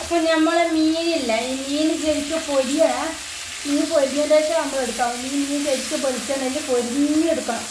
അപ്പൊ നമ്മളെ മീനില്ല ഈ മീൻ ശരിക്കും പൊരിയ മീൻ പൊരിഞ്ഞതിന് ശേഷം നമ്മൾ എടുക്കാം ഈ മീൻ ശരിക്കും പൊരിച്ചതിൽ പൊരിഞ്ഞെടുക്കണം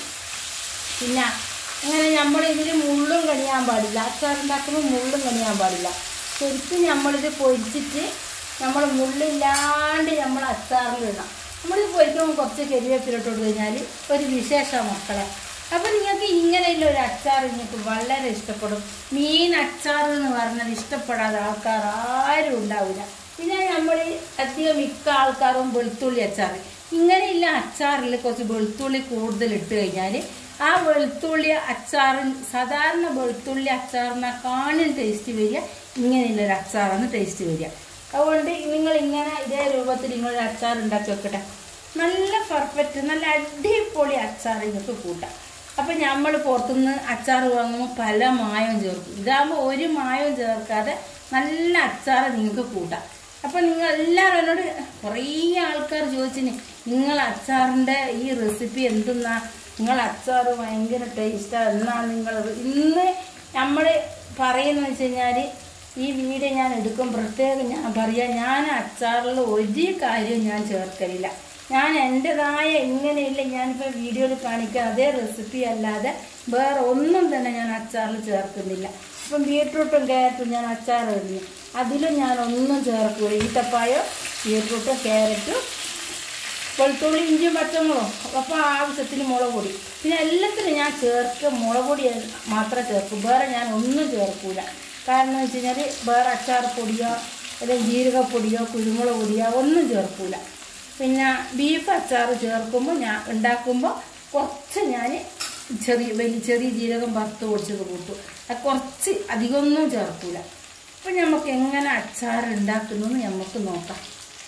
പിന്നെ അങ്ങനെ നമ്മൾ ഇതിൽ മുള്ളും കണിയാൻ പാടില്ല അച്ചാറുണ്ടാക്കുമ്പോൾ മുള്ളും കണിയാൻ പാടില്ല ശരിക്കും നമ്മളിത് പൊരിച്ചിട്ട് നമ്മൾ മുള്ളില്ലാണ്ട് നമ്മൾ അച്ചാറിലിടണം നമ്മളിത് പൊരിക്കുമ്പോൾ കുറച്ച് കരിവേപ്പിലിട്ട് കൊടുത്തു കഴിഞ്ഞാൽ ഒരു വിശേഷമാണ് മക്കളെ അപ്പം നിങ്ങൾക്ക് ഇങ്ങനെയുള്ള ഒരു അച്ചാർ നിങ്ങൾക്ക് വളരെ ഇഷ്ടപ്പെടും മീൻ അച്ചാർ എന്ന് പറഞ്ഞാൽ ഇഷ്ടപ്പെടാത്ത ആൾക്കാർ ആരും ഉണ്ടാവില്ല പിന്നെ നമ്മൾ അധികം മിക്ക ആൾക്കാരും വെളുത്തുള്ളി അച്ചാർ ഇങ്ങനെയുള്ള അച്ചാറിൽ കുറച്ച് വെളുത്തുള്ളി കൂടുതൽ ഇട്ട് കഴിഞ്ഞാൽ ആ വെളുത്തുള്ളി അച്ചാറിൻ സാധാരണ വെളുത്തുള്ളി അച്ചാറിനെക്കാളും ടേസ്റ്റ് വരിക ഇങ്ങനെയുള്ളൊരു അച്ചാറാണ് ടേസ്റ്റ് വരിക അതുകൊണ്ട് നിങ്ങൾ ഇങ്ങനെ ഇതേ രൂപത്തിൽ നിങ്ങളൊരു അച്ചാർ ഉണ്ടാക്കി വെക്കട്ടെ നല്ല പെർഫെക്റ്റ് നല്ല അടിപൊളി അച്ചാർ നിങ്ങൾക്ക് കൂട്ടാം അപ്പം നമ്മൾ പുറത്തുനിന്ന് അച്ചാർ വാങ്ങുമ്പോൾ പല മായവും ചേർക്കും ഇതാകുമ്പോൾ ഒരു മായവും ചേർക്കാതെ നല്ല അച്ചാർ നിങ്ങൾക്ക് കൂട്ടാം അപ്പം നിങ്ങൾ എല്ലാവരും എന്നോട് കുറേ ആൾക്കാർ ചോദിച്ചിന് നിങ്ങൾ അച്ചാറിൻ്റെ ഈ റെസിപ്പി എന്തെന്നാ നിങ്ങൾ അച്ചാർ ഭയങ്കര ടേസ്റ്റാണ് എന്നാ നിങ്ങൾ ഇന്ന് നമ്മൾ പറയുന്നത് വെച്ച് കഴിഞ്ഞാൽ ഈ വീഡിയോ ഞാൻ എടുക്കും പ്രത്യേകം ഞാൻ പറയാം ഞാൻ അച്ചാറിൽ ഒരു കാര്യവും ഞാൻ ചേർക്കലില്ല ഞാൻ എൻ്റെതായ ഇങ്ങനെയില്ല ഞാനിപ്പോൾ വീഡിയോയിൽ കാണിക്കുക അതേ റെസിപ്പി അല്ലാതെ വേറെ ഒന്നും തന്നെ ഞാൻ അച്ചാറിൽ ചേർക്കുന്നില്ല ഇപ്പം ബീട്രൂട്ടും ക്യാരറ്റും ഞാൻ അച്ചാർ എറിഞ്ഞു അതിലും ഞാൻ ഒന്നും ചേർക്കുക ഈത്തപ്പായോ ബീട്രൂട്ടും ക്യാരറ്റും വെളുത്തുള്ളി ഇഞ്ചിയും പച്ചമുളകും അപ്പോൾ ആവശ്യത്തിന് മുളക് പൊടി പിന്നെ എല്ലാത്തിനും ഞാൻ ചേർക്കുക മുളക് പൊടി മാത്രമേ ചേർക്കൂ വേറെ ഞാൻ ഒന്നും ചേർക്കൂല കാരണം എന്ന് വെച്ച് കഴിഞ്ഞാൽ വേറെ അച്ചാർ പൊടിയോ അല്ലെങ്കിൽ ജീരകപ്പൊടിയോ കുരുമുളക് പൊടിയോ ഒന്നും ചേർക്കൂല പിന്നെ ബീഫ് അച്ചാർ ചേർക്കുമ്പോൾ ഞാൻ ഉണ്ടാക്കുമ്പോൾ കുറച്ച് ഞാൻ ചെറിയ വലിയ ചെറിയ ജീരകം വറുത്ത് പൊടിച്ചത് കൂട്ടും അത് കുറച്ച് അധികമൊന്നും ചേർക്കൂല അപ്പം നമുക്ക് എങ്ങനെ അച്ചാർ ഉണ്ടാക്കുന്നു നമുക്ക് നോക്കാം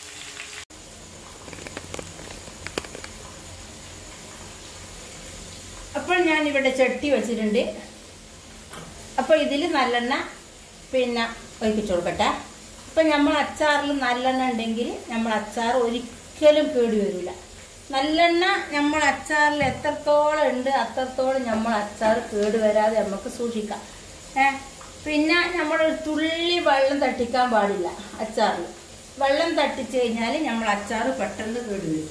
അപ്പോൾ ഞാൻ ഇവിടെ ചട്ടി വെച്ചിട്ടുണ്ട് അപ്പോൾ ഇതിൽ നല്ലെണ്ണ പിന്നെ ഒഴിപ്പിച്ചു കൊടുക്കട്ടെ അപ്പം നമ്മൾ അച്ചാറിൽ നല്ലെണ്ണ ഉണ്ടെങ്കിൽ നമ്മൾ അച്ചാർ ഒരിക്കലും കേടി വരില്ല നല്ലെണ്ണ നമ്മൾ അച്ചാറിൽ എത്രത്തോളം ഉണ്ട് അത്രത്തോളം നമ്മൾ അച്ചാർ കേട് വരാതെ നമുക്ക് സൂക്ഷിക്കാം ഏ പിന്നെ നമ്മൾ ഒരു തുള്ളി വെള്ളം തട്ടിക്കാൻ പാടില്ല അച്ചാറിൽ വെള്ളം തട്ടിച്ച് കഴിഞ്ഞാൽ നമ്മൾ അച്ചാർ പെട്ടെന്ന് കേട് വരും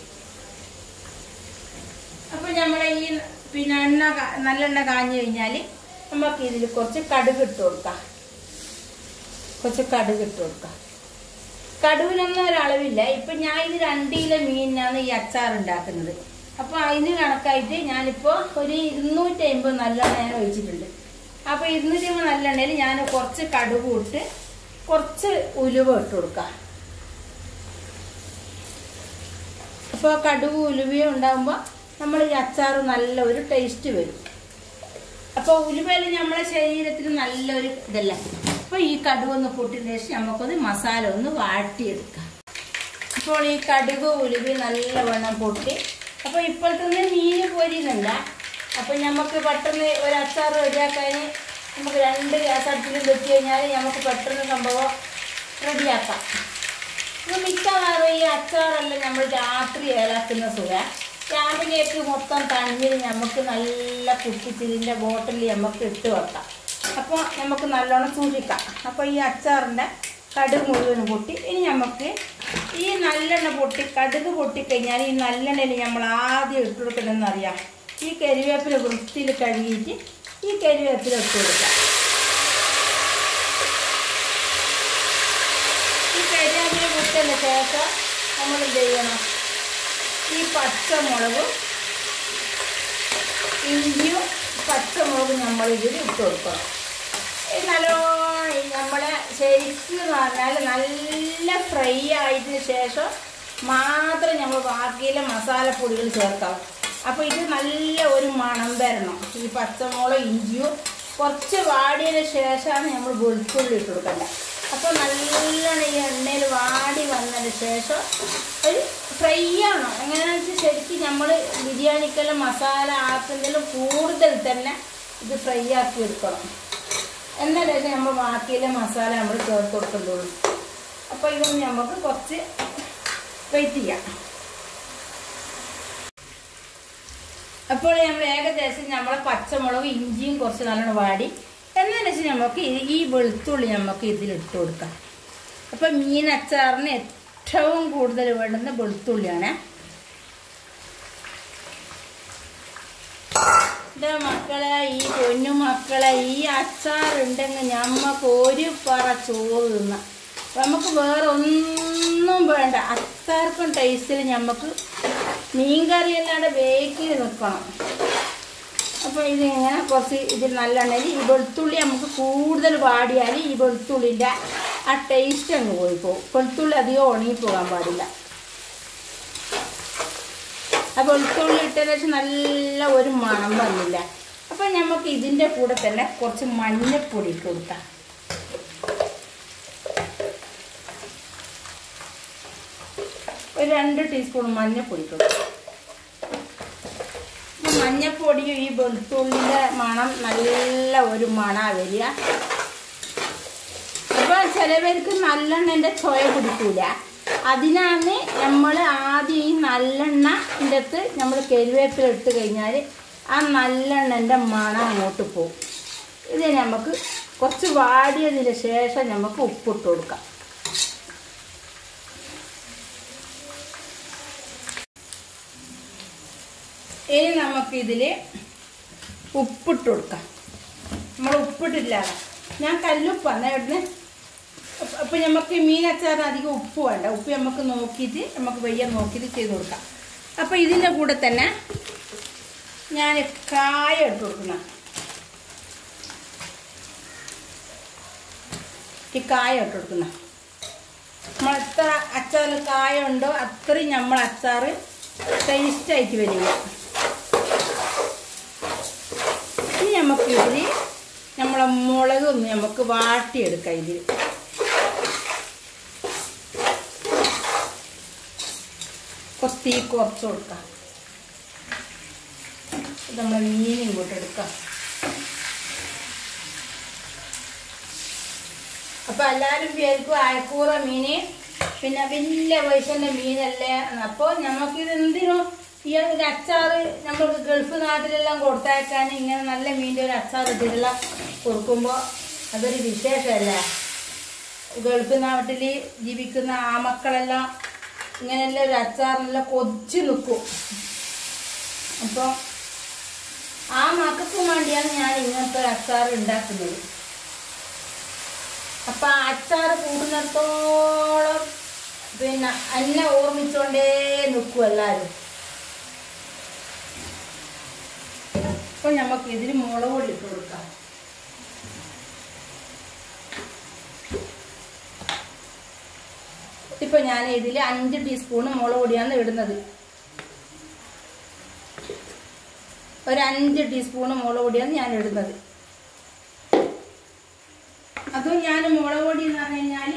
അപ്പൊ നമ്മുടെ ഈ പിന്നെ എണ്ണ കാ- നല്ലെണ്ണ കാഞ്ഞു കഴിഞ്ഞാൽ നമുക്ക് ഇതിൽ കുറച്ച് കടുക് ഇട്ട് കൊടുക്കാം കുറച്ച് കടുക് ഇട്ട് കൊടുക്കാം കടുവിനൊന്നും ഒരളവില്ല ഇപ്പൊ ഞാൻ ഇത് രണ്ട് കിലോ മീനിനാണ് ഈ അച്ചാർ ഉണ്ടാക്കുന്നത് അപ്പൊ അതിന് കണക്കായിട്ട് ഞാനിപ്പോ ഒരു ഇരുന്നൂറ്റി അമ്പത് നല്ലെണ്ണ ഞാൻ ഒഴിച്ചിട്ടുണ്ട് അപ്പൊ ഇരുന്നൂറ്റി അമ്പത് നല്ലെണ്ണയിൽ ഞാൻ കുറച്ച് കടുക് ഇട്ട് കുറച്ച് ഉലുവ ഇട്ട് കൊടുക്കാം അപ്പോൾ കടുക് ഉലുവയും ഉണ്ടാകുമ്പോൾ നമ്മൾ ഈ അച്ചാർ നല്ല ഒരു ടേസ്റ്റ് വരും അപ്പോൾ ഉലുവയിൽ നമ്മുടെ ശരീരത്തിന് നല്ലൊരു ഇതല്ല അപ്പോൾ ഈ കടുക് ഒന്ന് പൊട്ടിയതിന് ശേഷം നമുക്കൊന്ന് മസാല ഒന്ന് വാട്ടിയെടുക്കാം ഇപ്പോൾ ഈ കടുക് ഉലുവി നല്ലവണ്ണം പൊട്ടി അപ്പോൾ ഇപ്പോഴത്തെ മീൻ പൊരിയുന്നില്ല അപ്പോൾ നമുക്ക് പെട്ടെന്ന് ഒരു അച്ചാർ റെഡിയാക്കാൻ നമുക്ക് രണ്ട് ഗ്യാസ് അടുപ്പിൽ വെച്ച് കഴിഞ്ഞാൽ നമുക്ക് പെട്ടെന്ന് സംഭവം റെഡിയാക്കാം ഇത് മിക്കവാറും ഈ അച്ചാറെല്ലാം നമ്മൾ രാത്രി ഏലാക്കുന്ന സുഖ രാവിലേക്ക് മൊത്തം തണ്ണിൽ നമുക്ക് നല്ല കുട്ടിച്ചിരിൻ്റെ ബോട്ടിൽ നമുക്ക് ഇട്ട് വെക്കാം അപ്പോൾ നമുക്ക് നല്ലോണം സൂക്ഷിക്കാം അപ്പോൾ ഈ അച്ചാറിൻ്റെ കടുക് മുഴുവൻ പൊട്ടി ഇനി നമുക്ക് ഈ നല്ലെണ്ണ പൊട്ടി കടുക് പൊട്ടിക്കഴിഞ്ഞാൽ ഈ നല്ലെണ്ണയിൽ നമ്മൾ ആദ്യം ഇട്ട് കൊടുക്കണമെന്ന് അറിയാം ഈ കരിവേപ്പില വൃത്തിയിൽ കഴുകിയിട്ട് ഈ കരിവേപ്പില ഇട്ട് കൊടുക്കാം ഈ കരിയാപ്പില കുത്തതിന് ശേഷം നമ്മൾ എന്ത് ചെയ്യണം ഈ പച്ചമുളകും ഇഞ്ചിയും പച്ചമുളകും നമ്മൾ ഇതിൽ ഇട്ട് കൊടുക്കണം ഇത് നല്ലോണം ഈ നമ്മളെ ശരിക്കും എന്ന് പറഞ്ഞാൽ നല്ല ഫ്രൈ ആയതിന് ശേഷം മാത്രം നമ്മൾ ബാക്കിയിലെ മസാലപ്പൊടികൾ ചേർക്കാം അപ്പോൾ ഇത് നല്ല ഒരു മണം വരണം ഈ പച്ചമുളക് ഇഞ്ചിയും കുറച്ച് വാടിയതിന് ശേഷമാണ് നമ്മൾ വെളുത്തുള്ളി ഇട്ട് കൊടുക്കേണ്ടത് അപ്പോൾ നല്ലോണം ഈ എണ്ണയിൽ വാടി വന്നതിന് ശേഷം ഒരു ഫ്രൈ ആണോ എങ്ങനെയാണെന്ന് വെച്ചാൽ ശരിക്കും നമ്മൾ ബിരിയാണിക്കെല്ലാം മസാല ആക്കുന്നതിലും കൂടുതൽ തന്നെ ഇത് ഫ്രൈ ആക്കി എടുക്കണം എന്നാലേ നമ്മൾ ബാക്കിയിലെ മസാല നമ്മൾ ചേർത്ത് കൊടുക്കുന്നുള്ളൂ അപ്പോൾ ഇതൊന്ന് നമുക്ക് കുറച്ച് വെയിറ്റ് ചെയ്യാം അപ്പോൾ നമ്മൾ ഏകദേശം നമ്മളെ പച്ചമുളക് ഇഞ്ചിയും കുറച്ച് നല്ലോണം വാടി എന്നതിന് വെച്ചാൽ നമുക്ക് ഈ- ഈ വെളുത്തുള്ളി നമുക്ക് ഇതിലിട്ട് കൊടുക്കാം അപ്പം മീൻ അച്ചാറിന് ഏറ്റവും കൂടുതൽ വേണ്ടുന്ന വെളുത്തുള്ളിയാണ് എൻ്റെ മക്കളെ ഈ പൊന്നു മക്കളെ ഈ അച്ചാർ ഉണ്ടെങ്കിൽ ഞമ്മക്ക് ഒരു പറ ചോറ് തിന്നാം നമുക്ക് വേറെ ഒന്നും വേണ്ട അച്ചാർക്കും ടേസ്റ്റിൽ ഞമ്മക്ക് മീൻകറി അല്ലാണ്ട് വേക്കിൽ നിൽക്കണം അപ്പോൾ ഇതിങ്ങനെ കുറച്ച് ഇതിൽ നല്ലെണ്ണയിൽ ഈ വെളുത്തുള്ളി നമുക്ക് കൂടുതൽ വാടിയാൽ ഈ വെളുത്തുള്ളിൻ്റെ ആ ടേസ്റ്റ് അങ്ങ് പോയി പോകും വെളുത്തുള്ളി അധികം ഉണങ്ങിപ്പോകാൻ പാടില്ല ആ വെളുത്തുള്ളി ഇട്ടതിന് ശേഷം നല്ല ഒരു മണം വന്നില്ല അപ്പം നമുക്ക് ഇതിൻ്റെ കൂടെ തന്നെ കുറച്ച് മഞ്ഞപ്പൊടി ഇട്ട് കൊടുക്കാം ഒരു രണ്ട് ടീസ്പൂൺ മഞ്ഞപ്പൊടി ഇട്ട് കൊടുക്കാം ഈ മഞ്ഞപ്പൊടിയും ഈ വെളുത്തുള്ളിൻ്റെ മണം നല്ല ഒരു മണ വരിക അപ്പോൾ ചിലവർക്ക് നല്ലെണ്ണൻ്റെ ചോയ പിടിക്കൂല അതിനാണ് നമ്മൾ ആദ്യം ഈ നല്ലെണ്ണൻ്റെ അടുത്ത് നമ്മൾ കരിവേപ്പില ഇട്ട് കഴിഞ്ഞാൽ ആ നല്ലെണ്ണൻ്റെ മണം അങ്ങോട്ട് പോകും ഇത് നമുക്ക് കുറച്ച് വാടിയതിന് ശേഷം നമുക്ക് ഉപ്പിട്ട് കൊടുക്കാം ഇനി നമുക്കിതിൽ ഉപ്പിട്ട് കൊടുക്കാം നമ്മൾ ഉപ്പിട്ടില്ല ഞാൻ കല്ലുപ്പാണ് ഇവിടുന്ന് അപ്പം നമുക്ക് മീൻ അച്ചാറിന് അധികം ഉപ്പ് വേണ്ട ഉപ്പ് നമുക്ക് നോക്കിയിട്ട് നമുക്ക് വയ്യ നോക്കിയിട്ട് ചെയ്ത് കൊടുക്കാം അപ്പം ഇതിൻ്റെ കൂടെ തന്നെ ഞാൻ കായ ഇട്ട് കൊടുക്കുന്ന ഈ കായ ഇട്ട് കൊടുക്കുന്ന നമ്മൾ എത്ര അച്ചാറിൽ കായ ഉണ്ടോ അത്രയും നമ്മൾ അച്ചാർ ടേസ്റ്റായിട്ട് വരിക ഇനി നമുക്ക് ഇതിൽ നമ്മളെ മുളകൊന്ന് നമുക്ക് വാട്ടിയെടുക്കാം ഇതിൽ കുറച്ച് തീ കുറച്ച് കൊടുക്കാം ഇത് നമ്മളെ മീൻ ഇങ്ങോട്ട് എടുക്കാം അപ്പൊ എല്ലാവരും വിചാരിക്കും അയക്കൂറ മീന് പിന്നെ വലിയ പൈസന്റെ മീനല്ലേ അപ്പോൾ നമുക്കിത് എന്തിനോ ഈ ഒരു അച്ചാറ് നമ്മൾക്ക് ഗൾഫ് നാട്ടിലെല്ലാം കൊടുത്തയക്കാൻ ഇങ്ങനെ നല്ല മീൻ്റെ ഒരു അച്ചാർ ഇട്ടിട്ടെല്ലാം കൊടുക്കുമ്പോൾ അതൊരു വിശേഷമല്ലേ ഗൾഫ് നാട്ടിൽ ജീവിക്കുന്ന ആ മക്കളെല്ലാം ഇങ്ങനെയുള്ള ഒരു അച്ചാറിനെല്ലാം കൊതിച്ച് നിൽക്കും അപ്പോൾ ആ മക്കൾക്കും വേണ്ടിയാണ് ഞാൻ ഇങ്ങനത്തെ ഒരു അച്ചാർ ഉണ്ടാക്കുന്നത് അപ്പം ആ അച്ചാർ കൂടുന്നിടത്തോളം പിന്നെ എന്നെ ഓർമ്മിച്ചുകൊണ്ടേ നിൽക്കും എല്ലാവരും അപ്പോൾ നമുക്ക് ഇതിൽ മുളക് പൊടി ഇട്ട് കൊടുക്കാം ഇപ്പൊ ഞാൻ ഇതിൽ അഞ്ച് ടീസ്പൂൺ മുളക് പൊടിയാണ് ഇടുന്നത് ഒരു അഞ്ച് ടീസ്പൂൺ മുളക് പൊടിയാണ് ഞാൻ ഇടുന്നത് അതും ഞാൻ മുളക് പൊടി എന്ന് പറഞ്ഞു കഴിഞ്ഞാൽ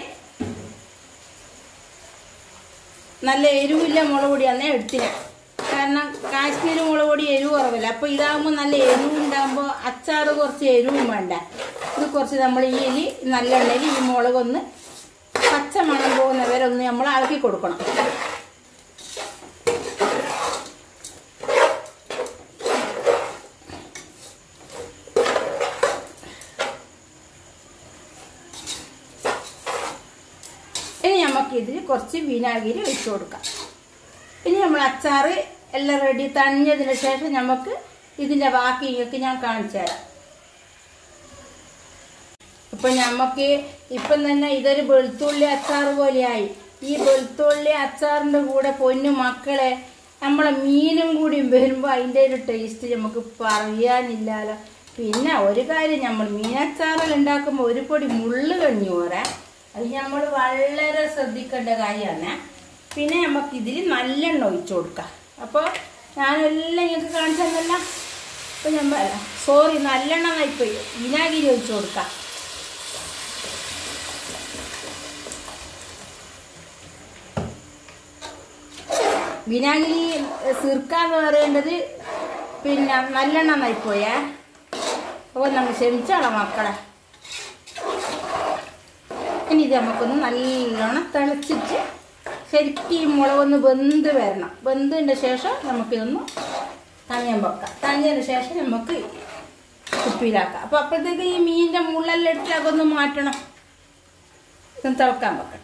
നല്ല എരിവില്ല മുളക് പൊടിയാണ് എടുത്തില്ല കാരണം കാശ്മീർ മുളക് പൊടി എരിവ് കുറവില്ല അപ്പോൾ ഇതാകുമ്പോൾ നല്ല എരിവ് ഉണ്ടാകുമ്പോൾ അച്ചാർ കുറച്ച് എരിവും വേണ്ട ഇത് കുറച്ച് നമ്മൾ ഈ എലി നല്ല എണ്ണയിൽ ഈ മുളകൊന്ന് പച്ച മണം പോകുന്ന വരെ ഒന്ന് നമ്മൾ ഇളക്കി കൊടുക്കണം ഇനി നമുക്ക് ഇതിൽ കുറച്ച് വിനാഗിരി ഒഴിച്ചു കൊടുക്കാം ഇനി നമ്മൾ അച്ചാർ എല്ലാം റെഡി തണിഞ്ഞതിന് ശേഷം നമുക്ക് ഇതിൻ്റെ ബാക്കി ഇങ്ങക്ക് ഞാൻ കാണിച്ചു തരാം ഇപ്പൊ നമുക്ക് ഇപ്പം തന്നെ ഇതൊരു വെളുത്തുള്ളി അച്ചാർ പോലെയായി ഈ വെളുത്തുള്ളി അച്ചാറിൻ്റെ കൂടെ പൊന്നു മക്കളെ നമ്മളെ മീനും കൂടി വരുമ്പോൾ അതിൻ്റെ ഒരു ടേസ്റ്റ് നമുക്ക് പറയാനില്ലല്ലോ പിന്നെ ഒരു കാര്യം നമ്മൾ മീനച്ചാറിൽ ഉണ്ടാക്കുമ്പോൾ ഒരു പൊടി മുള്ളു കഞ്ഞി പോരാ അത് നമ്മൾ വളരെ ശ്രദ്ധിക്കേണ്ട കാര്യമാണ് പിന്നെ നമുക്ക് ഇതിൽ നല്ലെണ്ണ ഒഴിച്ചു കൊടുക്കാം അപ്പോൾ ഞാനെല്ലാം നിങ്ങൾക്ക് കാണിച്ചു തന്നല്ല അപ്പോൾ നമ്മൾ സോറി നല്ലെണ്ണ നയിപ്പോയി വിനാഗിരി ഒഴിച്ചു കൊടുക്കാം വിനാഗിരി സിർക്ക എന്ന് പറയേണ്ടത് പിന്നെ നല്ലെണ്ണ നയിപ്പോയേ അപ്പോൾ നമ്മൾ ക്ഷമിച്ചാളോ മക്കളെ ഇനി ഇത് നമുക്കൊന്ന് നല്ലോണം തിളച്ചിട്ട് ശരിക്കും ഈ മുളകൊന്ന് വെന്ത് വരണം വെന്തതിൻ്റെ ശേഷം നമുക്കിതൊന്ന് തണിയാൻ വെക്കാം തണിഞ്ഞതിന് ശേഷം നമുക്ക് കുപ്പിയിലാക്കാം അപ്പോൾ അപ്പോഴത്തേക്ക് ഈ മീനിൻ്റെ മുള്ളെല്ലാം എടുത്ത് അതൊന്ന് മാറ്റണം ഇതൊന്ന് തിളക്കാൻ വെക്കട്ടെ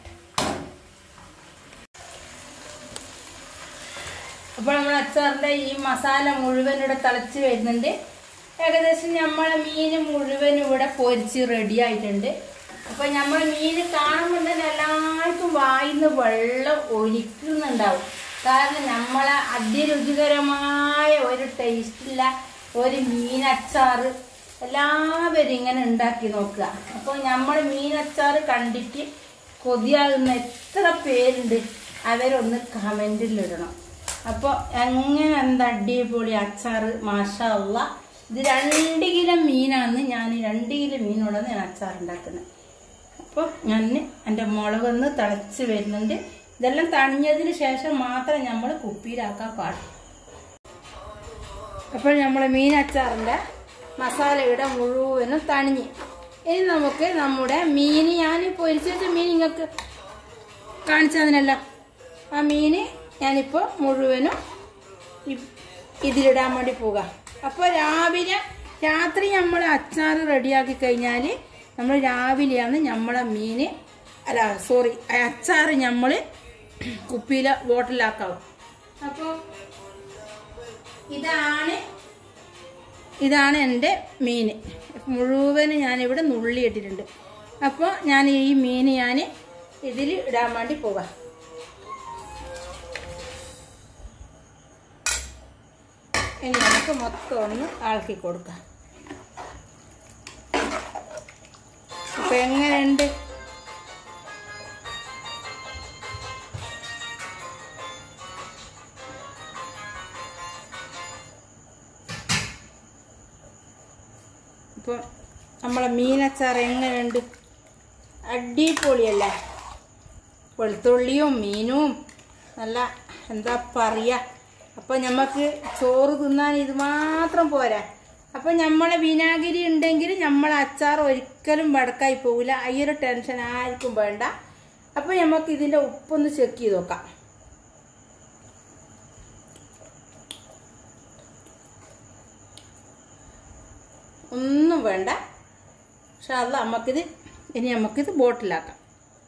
അപ്പോൾ നമ്മൾ അച്ചാറിൻ്റെ ഈ മസാല മുഴുവൻ ഇവിടെ തിളച്ച് വരുന്നുണ്ട് ഏകദേശം നമ്മളെ മീൻ മുഴുവൻ ഇവിടെ പൊരിച്ച് റെഡി ആയിട്ടുണ്ട് അപ്പോൾ നമ്മൾ മീൻ കാണുമ്പോൾ തന്നെ എല്ലാവർക്കും വായിന്ന് വെള്ളം ഒലിക്കുന്നുണ്ടാവും കാരണം നമ്മളെ അതിരുചികരമായ ഒരു ടേസ്റ്റുള്ള ഒരു മീനച്ചാറ് എല്ലാവരും ഇങ്ങനെ ഉണ്ടാക്കി നോക്കുക അപ്പോൾ നമ്മൾ മീനച്ചാറ് കണ്ടിട്ട് കൊതിയാകുന്ന എത്ര പേരുണ്ട് അവരൊന്ന് കമൻറ്റിലിടണം അപ്പോൾ എങ്ങനെ എന്താ അടിപൊളി അച്ചാറ് മാഷാ അള്ളാ ഇത് രണ്ട് കിലോ മീനാണ് ഞാൻ രണ്ട് കിലോ മീനോടാണ് ഞാൻ അച്ചാർ ഉണ്ടാക്കുന്നത് അപ്പോൾ ഞാൻ എൻ്റെ മുളകൊന്ന് തിളച്ച് വരുന്നുണ്ട് ഇതെല്ലാം തണിഞ്ഞതിന് ശേഷം മാത്രം നമ്മൾ കുപ്പിയിലാക്കാൻ പാടും അപ്പോൾ നമ്മൾ മീൻ അച്ചാറിൻ്റെ മസാലയുടെ മുഴുവനും തണിഞ്ഞ് ഇനി നമുക്ക് നമ്മുടെ മീൻ ഞാൻ പൊരിച്ച് വെച്ച മീൻ നിങ്ങൾക്ക് കാണിച്ചതിനല്ല ആ മീൻ ഞാനിപ്പോൾ മുഴുവനും ഇ- ഇതിലിടാൻ വേണ്ടി പോകാം അപ്പോൾ രാവിലെ രാത്രി നമ്മൾ അച്ചാർ റെഡിയാക്കി കഴിഞ്ഞാൽ നമ്മൾ രാവിലെയാണ് നമ്മളെ മീൻ അല്ല സോറി അച്ചാർ നമ്മൾ കുപ്പിയിലെ ബോട്ടിലാക്കാവും അപ്പോൾ ഇതാണ് ഇതാണ് എൻ്റെ മീൻ മുഴുവനും ഞാനിവിടെ നുള്ളി ഇട്ടിട്ടുണ്ട് അപ്പോൾ ഞാൻ ഈ മീൻ ഞാൻ ഇതിൽ ഇടാൻ വേണ്ടി പോകാം ഇനി നമുക്ക് മൊത്തം ഒന്ന് ആൾക്കി കൊടുക്കാം അപ്പൊ എങ്ങനെയുണ്ട് ഇപ്പോൾ നമ്മളെ മീനച്ചാർ എങ്ങനെയുണ്ട് അടിപൊളിയല്ലേ വെളുത്തുള്ളിയും മീനും നല്ല എന്താ പറയുക അപ്പോൾ നമുക്ക് ചോറ് തിന്നാൻ ഇത് മാത്രം പോരാ അപ്പോൾ നമ്മളെ വിനാഗിരി ഉണ്ടെങ്കിൽ നമ്മളെ അച്ചാർ ഒരിക്കലും വടക്കായി പോകില്ല ഈ ഒരു ടെൻഷൻ ആർക്കും വേണ്ട അപ്പോൾ നമുക്ക് ഇതിൻ്റെ ഉപ്പൊന്ന് ചെക്ക് ചെയ്ത് നോക്കാം ഒന്നും വേണ്ട പക്ഷെ അത് നമുക്കിത് ഇനി നമുക്കിത് ബോട്ടിലാക്കാം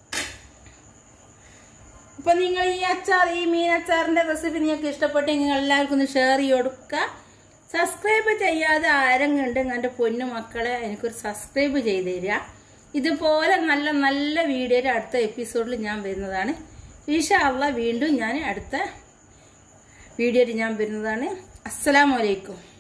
അപ്പൊ നിങ്ങൾ ഈ അച്ചാർ ഈ മീൻ അച്ചാറിന്റെ റെസിപ്പി നിങ്ങൾക്ക് ഇഷ്ടപ്പെട്ടെങ്കിൽ നിങ്ങൾ എല്ലാവർക്കും ഒന്ന് ഷെയർ ചെയ്ത് കൊടുക്കുക സബ്സ്ക്രൈബ് ചെയ്യാതെ ആരെങ്കിലും ഉണ്ടെങ്കിൽ എൻ്റെ പൊന്നു മക്കളെ എനിക്കൊരു സബ്സ്ക്രൈബ് ചെയ്ത് തരിക ഇതുപോലെ നല്ല നല്ല വീഡിയോയുടെ അടുത്ത എപ്പിസോഡിൽ ഞാൻ വരുന്നതാണ് ഈഷ അള്ള വീണ്ടും ഞാൻ അടുത്ത വീഡിയോയിൽ ഞാൻ വരുന്നതാണ് അസ്സലാമലൈക്കും